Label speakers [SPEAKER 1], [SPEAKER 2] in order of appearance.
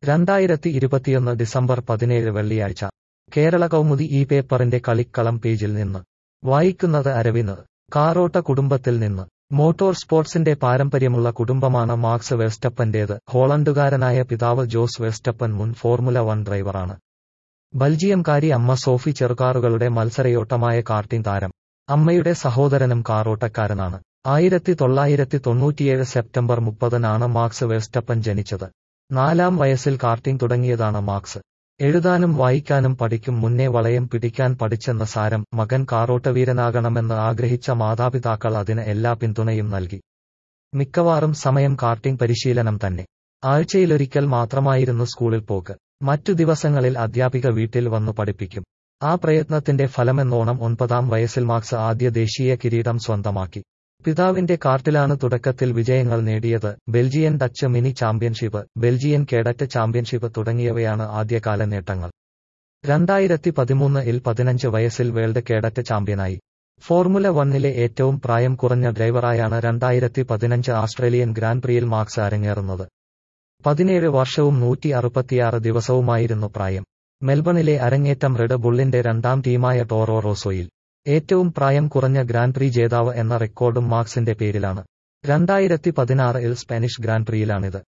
[SPEAKER 1] രണ്ടായിരത്തി ഇരുപത്തിയൊന്ന് ഡിസംബർ പതിനേഴ് വെള്ളിയാഴ്ച കേരള കൗമുദി ഈ പേപ്പറിന്റെ കളിക്കളം പേജിൽ നിന്ന് വായിക്കുന്നത് അരവിന്ദ് കാറോട്ട കുടുംബത്തിൽ നിന്ന് മോട്ടോർ സ്പോർട്സിന്റെ പാരമ്പര്യമുള്ള കുടുംബമാണ് മാക്സ് വെസ്റ്റപ്പന്റേത് ഹോളണ്ടുകാരനായ പിതാവ് ജോസ് വെസ്റ്റപ്പൻ മുൻ ഫോർമുല വൺ ഡ്രൈവറാണ് ബൽജിയംകാരി അമ്മ സോഫി ചെറുകാറുകളുടെ മത്സരയോട്ടമായ കാർട്ടിംഗ് താരം അമ്മയുടെ സഹോദരനും കാറോട്ടക്കാരനാണ് ആയിരത്തി തൊള്ളായിരത്തി തൊണ്ണൂറ്റിയേഴ് സെപ്റ്റംബർ മുപ്പതിനാണ് മാക്സ് വെസ്റ്റപ്പൻ ജനിച്ചത് നാലാം വയസ്സിൽ കാർട്ടിംഗ് തുടങ്ങിയതാണ് മാക്സ് എഴുതാനും വായിക്കാനും പഠിക്കും മുന്നേ വളയം പിടിക്കാൻ പഠിച്ചെന്ന സാരം മകൻ കാറോട്ടവീരനാകണമെന്ന് ആഗ്രഹിച്ച മാതാപിതാക്കൾ അതിന് എല്ലാ പിന്തുണയും നൽകി മിക്കവാറും സമയം കാർട്ടിംഗ് പരിശീലനം തന്നെ ആഴ്ചയിലൊരിക്കൽ മാത്രമായിരുന്നു സ്കൂളിൽ പോക്ക് മറ്റു ദിവസങ്ങളിൽ അധ്യാപിക വീട്ടിൽ വന്നു പഠിപ്പിക്കും ആ പ്രയത്നത്തിന്റെ ഫലമെന്നോണം ഒൻപതാം വയസ്സിൽ മാർക്സ് ആദ്യ ദേശീയ കിരീടം സ്വന്തമാക്കി പിതാവിന്റെ കാർട്ടിലാണ് തുടക്കത്തിൽ വിജയങ്ങൾ നേടിയത് Belgian Dutch mini championship Belgian cadet championship തുടങ്ങിയവയാണ് ആദ്യകാല നേട്ടങ്ങൾ രണ്ടായിരത്തി പതിമൂന്ന് ഇൽ പതിനഞ്ച് വയസ്സിൽ വേൾഡ് കേഡറ്റ് ചാമ്പ്യനായി ഫോർമുല വണ്ണിലെ ഏറ്റവും പ്രായം കുറഞ്ഞ ഡ്രൈവറായാണ് രണ്ടായിരത്തി പതിനഞ്ച് ആസ്ട്രേലിയൻ ഗ്രാൻഡ് പ്രിയിൽ മാർക്സ് അരങ്ങേറുന്നത് പതിനേഴ് വർഷവും നൂറ്റി അറുപത്തിയാറ് ദിവസവുമായിരുന്നു പ്രായം മെൽബണിലെ അരങ്ങേറ്റം റെഡ് ബുള്ളിന്റെ രണ്ടാം ടീമായ ടോറോ റോസോയിൽ ഏറ്റവും പ്രായം കുറഞ്ഞ ഗ്രാൻഡ് പ്രീ ജേതാവ് എന്ന റെക്കോർഡും മാർക്സിന്റെ പേരിലാണ് രണ്ടായിരത്തി പതിനാറിൽ സ്പാനിഷ് ഗ്രാൻഡ് പ്രിയിലാണിത്